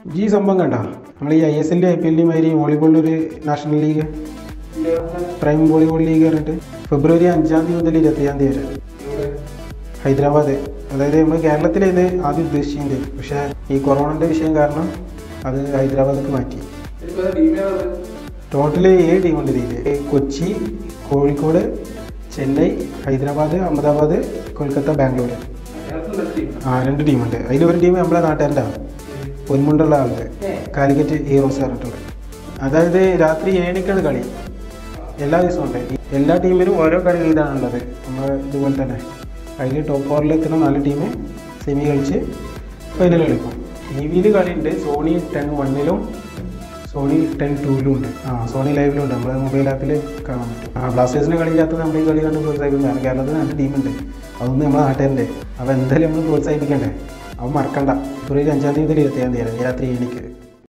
ഈ സംഭവം കണ്ട നമ്മൾ ഈ ഐ എസ് എല്ലിൻ്റെ ഐ പി എല്ലിൻ്റെ മാതിരി വോളിബോളിൻ്റെ ഒരു national league prime volleyball league പറഞ്ഞിട്ട് ഫെബ്രുവരി അഞ്ചാം തീയതി മുതൽ ഇരുപത്തിയാം തീയതി വരെ ഹൈദരാബാദ് അതായത് നമ്മൾ കേരളത്തിലേത് ആദ്യം ഉദ്ദേശിച്ചിട്ടുണ്ട് പക്ഷേ ഈ കൊറോണൻ്റെ വിഷയം കാരണം അത് ഹൈദരാബാദിലേക്ക് മാറ്റി ടോട്ടൽ ഏഴ് ടീമുണ്ട് ഇതിൽ കൊച്ചി കോഴിക്കോട് ചെന്നൈ ഹൈദരാബാദ് അഹമ്മദാബാദ് കൊൽക്കത്ത ബാംഗ്ലൂർ ആ രണ്ട് ടീമുണ്ട് അതിൽ ഒരു ടീം നമ്മളെ നാട്ടുകാരുടെ പൊന്മുണ്ടുള്ള ആളുടെ കാലിക്കറ്റ് ഹീറോസ് പറഞ്ഞിട്ടുള്ളത് അതായത് രാത്രി ഏണിക്കാണ് കളി എല്ലാ ദിവസവും ഉണ്ട് എല്ലാ ടീമിനും ഓരോ കളി വീതമാണുള്ളത് നമ്മൾ ഇതുപോലെ തന്നെ അതിൽ ടോപ്പ് ഫോറിൽ എത്തുന്ന നാല് ടീം സെമി കളിച്ച് ഫൈനൽ കളിക്കും ടി വിയിൽ കളിയുണ്ട് സോണി ടെൻ വണ്ണിലും സോണി ടെൻ ടൂവിലും ഉണ്ട് ആ സോണി ലൈവിലും ഉണ്ട് നമ്മുടെ മൊബൈൽ ആപ്പിൽ കാണാൻ പറ്റും ആ ബ്ലാസ്റ്റേഴ്സിൻ്റെ കളിയില്ലാത്ത നമ്മൾ ഈ കളി കണ്ട് പ്രോത്സാഹിപ്പിക്കും കാരണം കേരളത്തിൽ രണ്ട് ടീമുണ്ട് അതൊന്നും നമ്മുടെ നാട്ടുകാരുടെ അപ്പോൾ എന്തായാലും നമ്മൾ പ്രോത്സാഹിപ്പിക്കണ്ടേ അവൻ മറക്കണ്ട ഫെബ്രുവരി അഞ്ചാം തീയതി മുതൽ ഇരുപത്തിയാം തീയതി രാത്രി ഏണിക്ക്